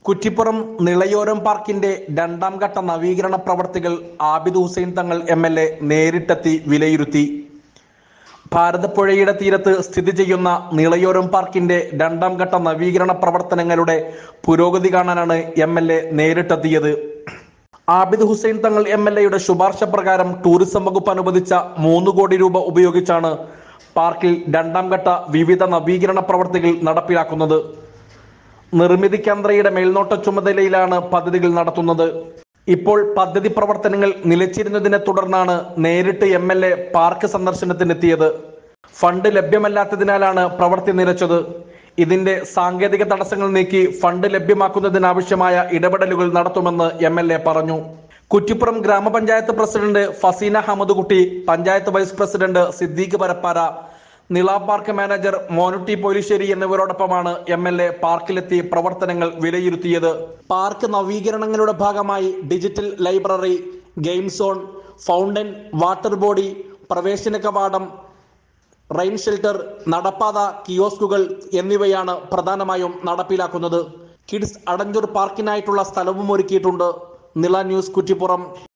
കുറ്റിപ്പുറം നിളയോരം പാർക്കിന്റെ രണ്ടാം ഘട്ട നവീകരണ പ്രവർത്തികൾ Abid Hussain Thangal M L A നേരിട്ടെത്തി വിലയിരുത്തി ഭാരതപ്പുഴയുടെ തീരത്ത് സ്ഥിതി ചെയ്യുന്ന നിളയോരം പാർക്കിന്റെ രണ്ടാം ഘട്ട നവീകരണ പ്രവർത്തനങ്ങളുടെ പുരോഗതി കാണാനാണ് എം എൽ എ നേരിട്ടെത്തിയത് ആബിദ് ഹുസൈൻ തങ്ങൾ എം എൽ എയുടെ ശുപാർശ പ്രകാരം ടൂറിസം വകുപ്പ് അനുവദിച്ച മൂന്ന് കോടി രൂപ ഉപയോഗിച്ചാണ് പാർക്കിൽ രണ്ടാം ഘട്ട വിവിധ നവീകരണ പ്രവർത്തികൾ നടപ്പിലാക്കുന്നത് നിർമ്മിതി കേന്ദ്രയുടെ മേൽനോട്ട ചുമതലയിലാണ് പദ്ധതികൾ നടത്തുന്നത് ഇപ്പോൾ പദ്ധതി പ്രവർത്തനങ്ങൾ നിലച്ചിരുന്നതിനെ തുടർന്നാണ് നേരിട്ട് എം എൽ എ പാർക്ക് സന്ദർശനത്തിനെത്തിയത് ഫണ്ട് ലഭ്യമല്ലാത്തതിനാലാണ് പ്രവൃത്തി നിലച്ചത് ഇതിന്റെ സാങ്കേതിക തടസ്സങ്ങൾ നീക്കി ഫണ്ട് ലഭ്യമാക്കുന്നതിനാവശ്യമായ ഇടപെടലുകൾ നടത്തുമെന്ന് എം എൽ എ പറഞ്ഞു കുറ്റിപ്പുറം ഗ്രാമപഞ്ചായത്ത് president Faseena Hamadukutty panchayat vice president Siddique Parappara Nila park manager Monutty Polisseri എന്നിവരോടൊപ്പമാണ് എം എൽ എ പാർക്കിലെത്തി പ്രവർത്തനങ്ങൾ വിലയിരുത്തിയത് പാർക്ക് നവീകരണങ്ങളുടെ ഭാഗമായി digital library game zone fountain water body പ്രവേശന കവാടം റെയിൻ ഷെൽട്ടർ നടപ്പാത കിയോസ്കുകൾ എന്നിവയാണ് പ്രധാനമായും നടപ്പിലാക്കുന്നത് കിഡ്സ് അടഞ്ചൂർ പാർക്കിനായിട്ടുള്ള സ്ഥലവും ഒരുക്കിയിട്ടുണ്ട് നിള ന്യൂസ് കുറ്റിപ്പുറം